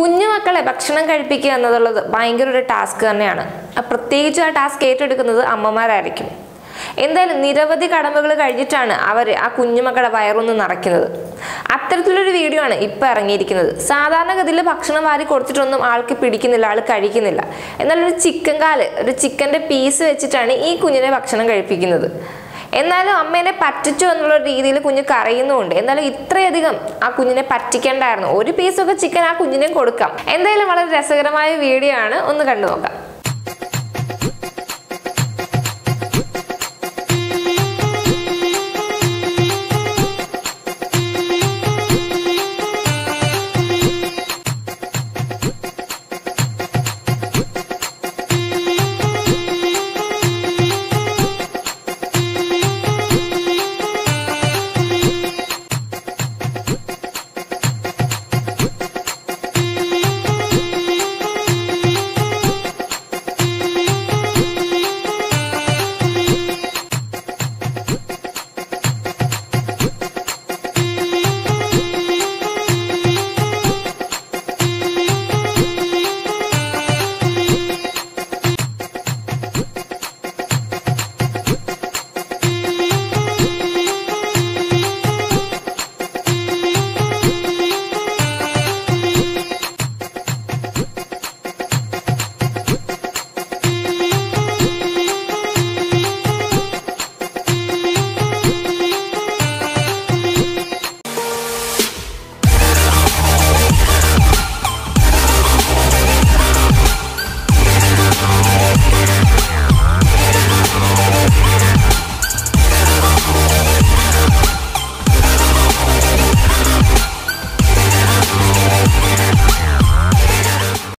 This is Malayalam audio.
കുഞ്ഞു മക്കളെ ഭക്ഷണം കഴിപ്പിക്കുക എന്നുള്ളത് ഭയങ്കര ഒരു ടാസ്ക് തന്നെയാണ് ആ പ്രത്യേകിച്ച് ആ ടാസ്ക് ഏറ്റെടുക്കുന്നത് അമ്മമാരായിരിക്കും എന്തായാലും നിരവധി കടമ്പകൾ കഴിഞ്ഞിട്ടാണ് അവർ ആ കുഞ്ഞുമക്കളുടെ വയറൊന്ന് നിറയ്ക്കുന്നത് അത്തരത്തിലൊരു വീഡിയോ ആണ് ഇപ്പം ഇറങ്ങിയിരിക്കുന്നത് സാധാരണഗതിയിൽ ഭക്ഷണം വാരി കൊടുത്തിട്ടൊന്നും ആൾക്ക് പിടിക്കുന്നില്ല ആൾ കഴിക്കുന്നില്ല എന്നാൽ ഒരു ചിക്കൻ കാല് ഒരു ചിക്കൻ്റെ പീസ് വെച്ചിട്ടാണ് ഈ കുഞ്ഞിനെ ഭക്ഷണം കഴിപ്പിക്കുന്നത് എന്നാലും അമ്മേനെ പറ്റിച്ചു എന്നുള്ള രീതിയിൽ കുഞ്ഞ് കരയുന്നുമുണ്ട് എന്നാലും ഇത്രയധികം ആ കുഞ്ഞിനെ പറ്റിക്കേണ്ടായിരുന്നു ഒരു പീസൊക്കെ ചിക്കൻ ആ കുഞ്ഞിനെ കൊടുക്കാം എന്തായാലും വളരെ രസകരമായ വീഡിയോ ആണ് ഒന്ന് കണ്ടു നോക്കാം